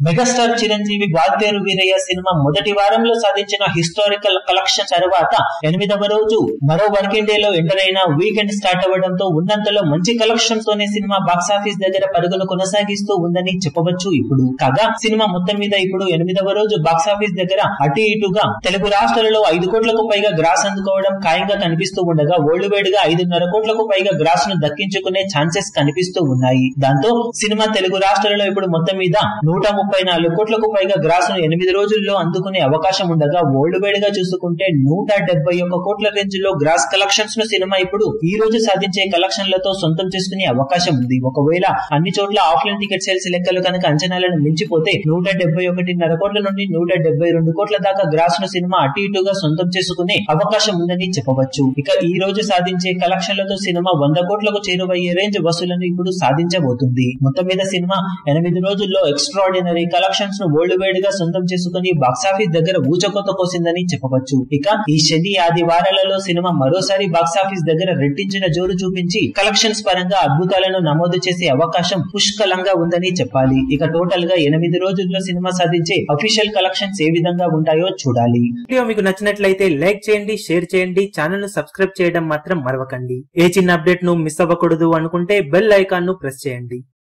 megastar Chiranjeevi Waltair Veerayya cinema మొదటి వారంలో సాధించిన హిస్టారికల్ కలెక్షన్ తర్వాత ఎనిమిదవ రోజు మరో వర్కింగ్ డే లో ఎంటర్ అయిన వీకెండ్ స్టార్ట్ అవ్వడంతో ఉన్నంతలో మంచి కలెక్షన్స్ తోనే సినిమా బాక్సాఫీస్ దగ్గర పరుగులు కొనసాగిస్తూ ఉందని చెప్పవచ్చు ఇప్పుడు కాగా సినిమా మొత్తం మీద ఇప్పుడు ఎనిమిదవ రోజు బాక్సాఫీస్ దగ్గర అటు ఇటుగా తెలుగు రాష్ట్రాలలో ఐదు కోట్లకు పైగా గ్రాస్ అందుకోవడం ఖాయంగా కనిపిస్తూ ఉండగా ఓల్డ్ వైడ్ గా ఐదున్నర కోట్లకు పైగా గ్రాస్ ను దక్కించుకునే ఛాన్సెస్ కనిపిస్తూ ఉన్నాయి దాంతో సినిమా తెలుగు రాష్ట్రాలలో ఇప్పుడు మొత్తం మీద నూట ముప్పై నాలుగు కోట్లకు పైగా గ్రాస్ ను ఎనిమిది రోజుల్లో అందుకునే అవకాశం ఉండగా వరల్డ్ వైడ్ గా చూసుకుంటే నూట డెబ్బై ఒక్క కోట్ల రేంజ్ లో గ్రాస్ కలెక్షన్స్ ను సినిమా ఇప్పుడు ఈ రోజు సాధించే కలెక్షన్లతో సొంతం చేసుకునే అవకాశం ఉంది ఒకవేళ అన్ని చోట్ల ఆఫ్లైన్ టికెట్ సేల్స్ లెక్కలు కనుక అంచనాలను మించిపోతే నూట డెబ్బై ఒకటిన్నర కోట్ల నుండి నూట డెబ్బై రెండు కోట్ల దాకా గ్రాస్ ను సినిమా అటు ఇటుగా సొంతం చేసుకునే అవకాశం ఉందని చెప్పవచ్చు ఇక ఈ రోజు సాధించే కలెక్షన్లతో సినిమా వంద కోట్లకు చేరువయ్యే రేంజ్ వసూలను ఇప్పుడు సాధించబోతుంది మొత్తం మీద సినిమా ఎనిమిది రోజుల్లో ఎక్స్ట్రాడినరీ కలెక్షన్స్ ను వరల్డ్ వైడ్ గా సొంతం చేసుకుని బాక్సాఫీస్ దగ్గర ఊచకొత్త కోసిందని చెప్పవచ్చు ఇక ఈ శని ఆదివారాలలో సినిమా మరోసారి బాక్సాఫీస్ దగ్గర రెట్టించిన జోరు చూపించి కలెక్షన్స్ పరంగా అద్భుతాలను నమోదు చేసే అవకాశం పుష్కలంగా ఉందని చెప్పాలి ఇక టోటల్ గా ఎనిమిది రోజుల్లో సినిమా సాధించే అఫీషియల్ కలెక్షన్స్ ఏ విధంగా ఉంటాయో చూడాలి వీడియో మీకు నచ్చినట్లయితే లైక్ చేయండి షేర్ చేయండి ఛానల్ ను సబ్స్క్రైబ్ చేయడం మాత్రం మరవకండి ఏ చిన్న అప్డేట్ ను మిస్ అవ్వకూడదు అనుకుంటే బెల్ ఐకాన్ ను ప్రెస్ చేయండి